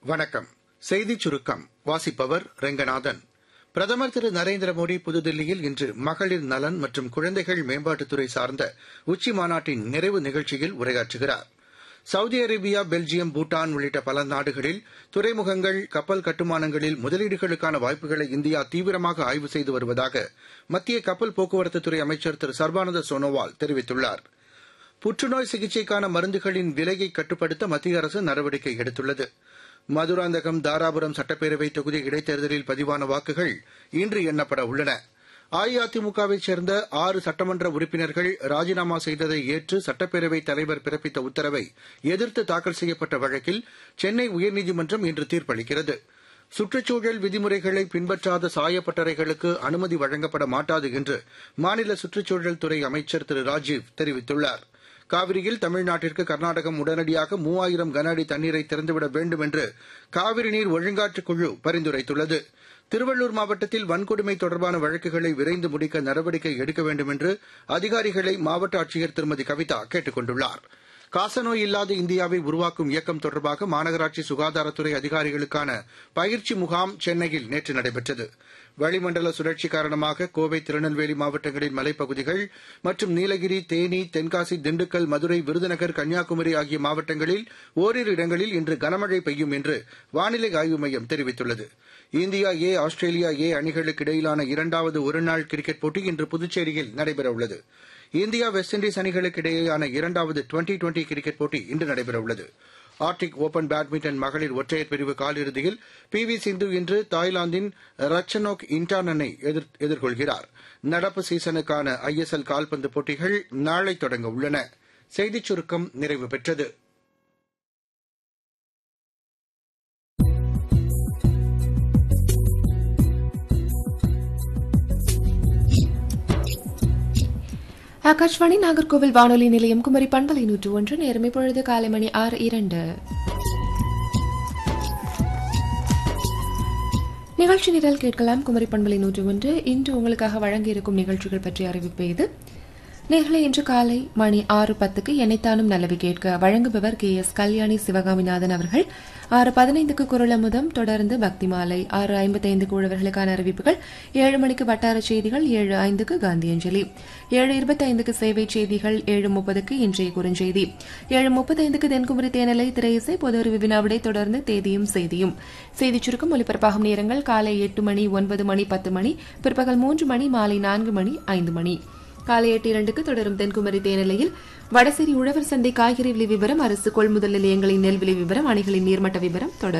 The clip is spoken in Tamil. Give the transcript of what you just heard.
வணக்கம் செய்திச் சுருக்கம் வாசிப்பவர் ரெங்கநாதன் பிரதமர் திரு நரேந்திர மோடி புதுதில்லியில் இன்று மகளிர் நலன் மற்றும் குழந்தைகள் மேம்பாட்டுத்துறை சார்ந்த உச்சி மாநாட்டின் நிறைவு நிகழ்ச்சியில் உரையாற்றுகிறார் சவுதி அரேபியா பெல்ஜியம் பூட்டான் உள்ளிட்ட பல நாடுகளில் துறைமுகங்கள் கப்பல் கட்டுமானங்களில் முதலீடுகளுக்கான வாய்ப்புகளை இந்தியா தீவிரமாக ஆய்வு செய்து வருவதாக மத்திய கப்பல் போக்குவரத்துத்துறை அமைச்சர் திரு சர்பானந்த சோனோவால் தெரிவித்துள்ளார் புற்றுநோய் சிகிச்சைக்கான மருந்துகளின் விலையை கட்டுப்படுத்த மத்திய அரசு நடவடிக்கை எடுத்துள்ளது மதுராந்தகம் தாராபுரம் சட்டப்பேரவை தொகுதி இடைத்தேர்தலில் பதிவான வாக்குகள் இன்று எண்ணப்பட உள்ளன அஇஅதிமுகவைச் சேர்ந்த ஆறு சட்டமன்ற உறுப்பினர்கள் ராஜினாமா செய்ததை ஏற்று சட்டப்பேரவைத் தலைவர் பிறப்பித்த உத்தரவை எதிர்த்து தாக்கல் செய்யப்பட்ட வழக்கில் சென்னை உயர்நீதிமன்றம் இன்று தீர்ப்பளிக்கிறது சுற்றுச்சூழல் விதிமுறைகளை பின்பற்றாத சாயப்பட்டறைகளுக்கு அனுமதி வழங்கப்பட மாட்டாது என்று மாநில சுற்றுச்சூழல் துறை அமைச்சர் திரு ராஜீவ் தெரிவித்துள்ளார் காவிரியில் தமிழ்நாட்டிற்கு கர்நாடகம் உடனடியாக மூவாயிரம் கன அடி தண்ணீரை திறந்துவிட வேண்டும் என்று காவிரி நீர் ஒழுங்காற்றுக் குழு பரிந்துரைத்துள்ளது திருவள்ளூர் மாவட்டத்தில் வன்கொடுமை தொடர்பான வழக்குகளை விரைந்து முடிக்க நடவடிக்கை எடுக்க வேண்டும் என்று அதிகாரிகளை மாவட்ட ஆட்சியர் திருமதி கவிதா கேட்டுக் கொண்டுள்ளார் காசநோய் இல்லாத இந்தியாவை உருவாக்கும் இயக்கம் தொடர்பாக மாநகராட்சி சுகாதாரத்துறை அதிகாரிகளுக்கான பயிற்சி முகாம் சென்னையில் நேற்று நடைபெற்றது வளிமண்டல சுழற்சி காரணமாக கோவை திருநெல்வேலி மாவட்டங்களின் மலைப்பகுதிகள் மற்றும் நீலகிரி தேனி தென்காசி திண்டுக்கல் மதுரை விருதுநகர் கன்னியாகுமரி ஆகிய மாவட்டங்களில் ஓரிரு இடங்களில் இன்று கனமழை பெய்யும் என்று வானிலை ஆய்வு மையம் தெரிவித்துள்ளது இந்தியா ஏ ஆஸ்திரேலியா ஏ அணிகளுக்கு இடையிலான இரண்டாவது ஒருநாள் கிரிக்கெட் போட்டி இன்று புதுச்சேரியில் நடைபெறவுள்ளது இந்தியா வெஸ்ட் இண்டீஸ் அணிகளுக்கு இடையேயான இரண்டாவது டுவெண்டி டுவெண்டி கிரிக்கெட் போட்டி இன்று நடைபெறவுள்ளது ஆர்டிக் ஓபன் பேட்மிண்டன் மகளிர் ஒற்றையர் பிரிவு காலிறுதியில் பி வி சிந்து இன்று தாய்லாந்தின் ரச்சனோக் இன்டானனை எதிர்கொள்கிறார் நடப்பு சீசனுக்கான ஐ எஸ் எல் கால்பந்து போட்டிகள் நாளை தொடங்க உள்ளன செய்திச் சுருக்கம் நிறைவு பெற்றது ஆகாஷ்வாணி நாகர்கோவில் வானொலி நிலையம் குமரி பண்பலை நூற்று ஒன்று நேரம் இப்பொழுது காலை மணி ஆறு இரண்டு நிகழ்ச்சி நிரல் கேட்கலாம் குமரி பண்பலை நூற்று ஒன்று இன்று உங்களுக்காக வழங்கியிருக்கும் நிகழ்ச்சிகள் பற்றி அறிவிப்பு இது நேர்களை இன்று காலை மணி ஆறு பத்துக்கு எனைத்தானும் நல்லவி கேட்க வழங்குபவர் கே எஸ் கல்யாணி சிவகாமிநாதன் அவர்கள் ஆறு பதினைந்துக்கு குரல் அமுதம் தொடர்ந்து பக்தி மாலை ஆறு ஐம்பத்தைந்துக்கு உழவர்களுக்கான அறிவிப்புகள் ஏழு மணிக்கு வட்டார செய்திகள் ஏழு ஐந்துக்கு காந்தியஞ்சலி ஏழு இருபத்தைந்துக்கு சேவை செய்திகள் ஏழு முப்பதுக்கு இன்றைய குறுஞ்செய்தி ஏழு முப்பத்தைந்துக்கு தென்குமரி தேனலை திரையிசை பொது அறிவு வினாவிடை தொடர்ந்து தேதியும் செய்தியும் செய்திச் சுருக்கம் ஒலிபரப்பாகும் நேரங்கள் காலை எட்டு மணி ஒன்பது மணி பத்து மணி பிற்பகல் மூன்று மணி மாலை நான்கு மணி ஐந்து மணி காலை எட்டு இரண்டுக்கு தொடரும் தென்குமரி தேனிலையில் வடசேரி உழவர் சந்தை காய்கறி விலை விவரம் அரசு கொள்முதல் நிலையங்களின் நெல் விலை விவரம் அணிகளின் நீர்மட்ட விவரம் தொடரும்